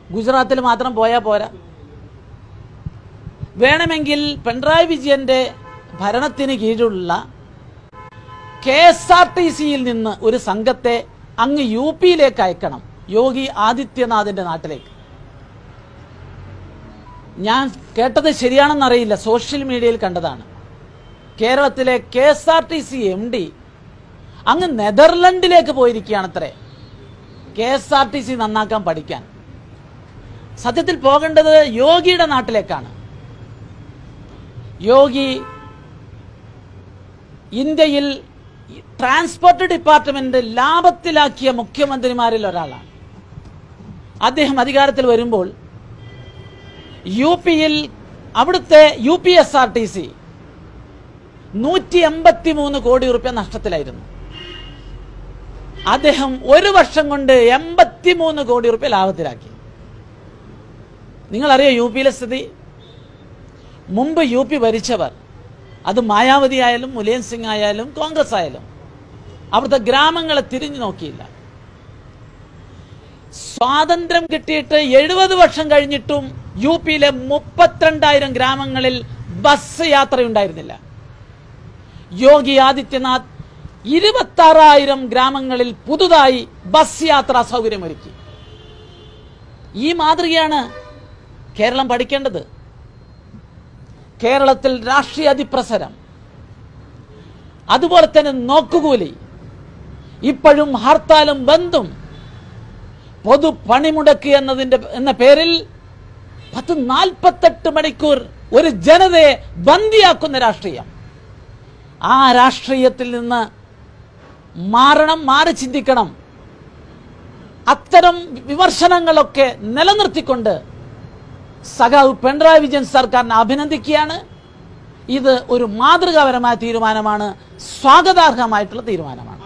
ഗുജറാത്തിൽ മാത്രം പോയാൽ പോരാ വേണമെങ്കിൽ പിണറായി വിജയന്റെ ഭരണത്തിന് കീഴിലുള്ള കെ എസ് ആർ ടി സിയിൽ നിന്ന് ഒരു സംഘത്തെ അങ്ങ് യു പിയിലേക്ക് അയക്കണം യോഗി ആദിത്യനാഥിന്റെ നാട്ടിലേക്ക് ഞാൻ കേട്ടത് ശരിയാണെന്നറിയില്ല സോഷ്യൽ മീഡിയയിൽ കണ്ടതാണ് കേരളത്തിലെ K S R T C M D അങ്ങ് നെതർലൻഡിലേക്ക് പോയിരിക്കുകയാണത്രേ K S R T C നന്നാക്കാൻ പഠിക്കാൻ സത്യത്തിൽ പോകേണ്ടത് യോഗിയുടെ നാട്ടിലേക്കാണ് യോഗി ഇന്ത്യയിൽ ട്രാൻസ്പോർട്ട് ഡിപ്പാർട്ട്മെന്റ് ലാഭത്തിലാക്കിയ മുഖ്യമന്ത്രിമാരിൽ ഒരാളാണ് അദ്ദേഹം അധികാരത്തിൽ വരുമ്പോൾ യു പിയിൽ അവിടുത്തെ U P S R T C നൂറ്റി എൺപത്തി മൂന്ന് കോടി റുപ്യ നഷ്ടത്തിലായിരുന്നു അദ്ദേഹം ഒരു വർഷം കൊണ്ട് എൺപത്തിമൂന്ന് കോടി റുപ്യ ലാഭത്തിലാക്കി നിങ്ങളറിയോ യു പിയിലെ സ്ഥിതി മുമ്പ് യു പി ഭരിച്ചവർ അത് മായാവതി ആയാലും മുലയൻ സിംഗ് ആയാലും കോൺഗ്രസ് ആയാലും അവിടുത്തെ ഗ്രാമങ്ങളെ തിരിഞ്ഞു നോക്കിയില്ല സ്വാതന്ത്ര്യം കിട്ടിയിട്ട് എഴുപത് വർഷം കഴിഞ്ഞിട്ടും യു പിയിലെ മുപ്പത്തിരണ്ടായിരം ഗ്രാമങ്ങളിൽ ബസ് യാത്രയുണ്ടായിരുന്നില്ല യോഗി ആദിത്യനാഥ് ഇരുപത്തി ആറായിരം ഗ്രാമങ്ങളിൽ പുതുതായി ബസ് യാത്രാ സൗകര്യമൊരുക്കി ഈ മാതൃകയാണ് കേരളം പഠിക്കേണ്ടത് കേരളത്തിൽ രാഷ്ട്രീയ അതിപ്രസരം അതുപോലെ തന്നെ നോക്കുകൂലി ഇപ്പോഴും ഹർത്താലും ബന്ധും പൊതു പണിമുടക്ക് എന്നതിന്റെ എന്ന പേരിൽ പത്ത് നാൽപ്പത്തെട്ട് മണിക്കൂർ ഒരു ജനതയെ ബന്ദിയാക്കുന്ന രാഷ്ട്രീയം ആ രാഷ്ട്രീയത്തിൽ നിന്ന് മാറണം മാറി ചിന്തിക്കണം അത്തരം വിമർശനങ്ങളൊക്കെ നിലനിർത്തിക്കൊണ്ട് സഖാവ് പിണറായി വിജയൻ സർക്കാരിനെ അഭിനന്ദിക്കുകയാണ് ഇത് ഒരു മാതൃകാപരമായ തീരുമാനമാണ് സ്വാഗതാർഹമായിട്ടുള്ള തീരുമാനമാണ്